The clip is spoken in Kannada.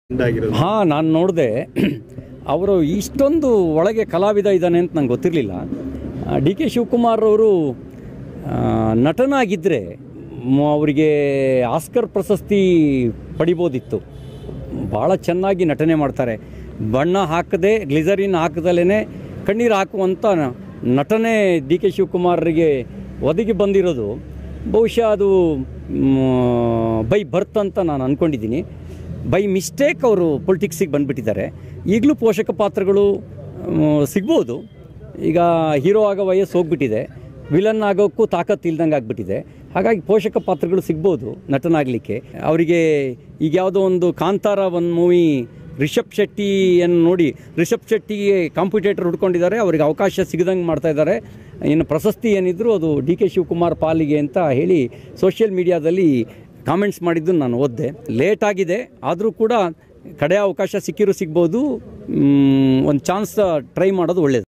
ಉಂಟಾಗಿರೋದು ಹಾಂ ನಾನು ನೋಡಿದೆ ಅವರು ಇಷ್ಟೊಂದು ಒಳಗೆ ಕಲಾವಿದ ಇದ್ದಾನೆ ಅಂತ ನಂಗೆ ಗೊತ್ತಿರಲಿಲ್ಲ ಡಿ ಕೆ ಶಿವಕುಮಾರ್ ಅವರು ಆ, ನಟನಾಗಿದ್ದರೆ ಮ್- ಅವರಿಗೆ ಆಸ್ಕರ್ ಪ್ರಶಸ್ತಿ ಪಡಿಬೋದಿತ್ತು ಭಾಳ ಚೆನ್ನಾಗಿ ನಟನೆ ಮಾಡ್ತಾರೆ ಬಣ್ಣ ಹಾಕದೆ ಗ್ಲಿಸರಿನ್ ಹಾಕದಲೇ ಕಣ್ಣೀರು ಹಾಕುವಂಥ ನ- ನಟನೆ ಡಿ ಕೆ ಶಿವಕುಮಾರ್ರಿಗೆ ಒದಗಿ ಬಂದಿರೋದು ಬಹುಶಃ ಅದು ಮ್, ಬೈ ಬರ್ತ್ ಅಂತ ನಾನು ಅಂದ್ಕೊಂಡಿದ್ದೀನಿ ಬೈ ಮಿಸ್ಟೇಕ್ ಅವರು ಪೊಲಿಟಿಕ್ಸಿಗೆ ಬಂದುಬಿಟ್ಟಿದ್ದಾರೆ ಈಗಲೂ ಪೋಷಕ ಪಾತ್ರಗಳು ಮ್, ಸಿಗ್ಬೋದು ಈಗ ಹೀರೋ ಆಗೋ ವಯಸ್ಸು ಹೋಗ್ಬಿಟ್ಟಿದೆ ವಿಲನ್ ಆಗೋಕ್ಕೂ ತಾಕತ್ತು ಇಲ್ದಂಗೆ ಆಗಿಬಿಟ್ಟಿದೆ ಹಾಗಾಗಿ ಪೋಷಕ ಪಾತ್ರಗಳು ಸಿಗ್ಬೋದು ನಟನಾಗಲಿಕ್ಕೆ ಅವರಿಗೆ ಈಗ ಯಾವುದೋ ಒಂದು ಕಾಂತಾರ ಒಂದು ಮೂವಿ ರಿಷಬ್ ಶೆಟ್ಟಿಯನ್ನು ನೋಡಿ ರಿಷಬ್ ಶೆಟ್ಟಿಗೆ ಕಾಂಪಿಟೇಟರ್ ಹುಡ್ಕೊಂಡಿದ್ದಾರೆ ಅವರಿಗೆ ಅವಕಾಶ ಸಿಗದಂಗೆ ಮಾಡ್ತಾ ಇದ್ದಾರೆ ಇನ್ನು ಪ್ರಶಸ್ತಿ ಏನಿದ್ರು ಅದು ಡಿ ಕೆ ಶಿವಕುಮಾರ್ ಪಾಲಿಗೆ ಅಂತ ಹೇಳಿ ಸೋಷಿಯಲ್ ಮೀಡಿಯಾದಲ್ಲಿ ಕಾಮೆಂಟ್ಸ್ ಮಾಡಿದ್ದು ನಾನು ಓದಿದೆ ಲೇಟ್ ಆಗಿದೆ ಆದರೂ ಕೂಡ ಕಡೆ ಅವಕಾಶ ಸಿಕ್ಕಿರೂ ಸಿಗ್ಬೋದು ಒಂದು ಚಾನ್ಸ್ ಟ್ರೈ ಮಾಡೋದು ಒಳ್ಳೆಯದು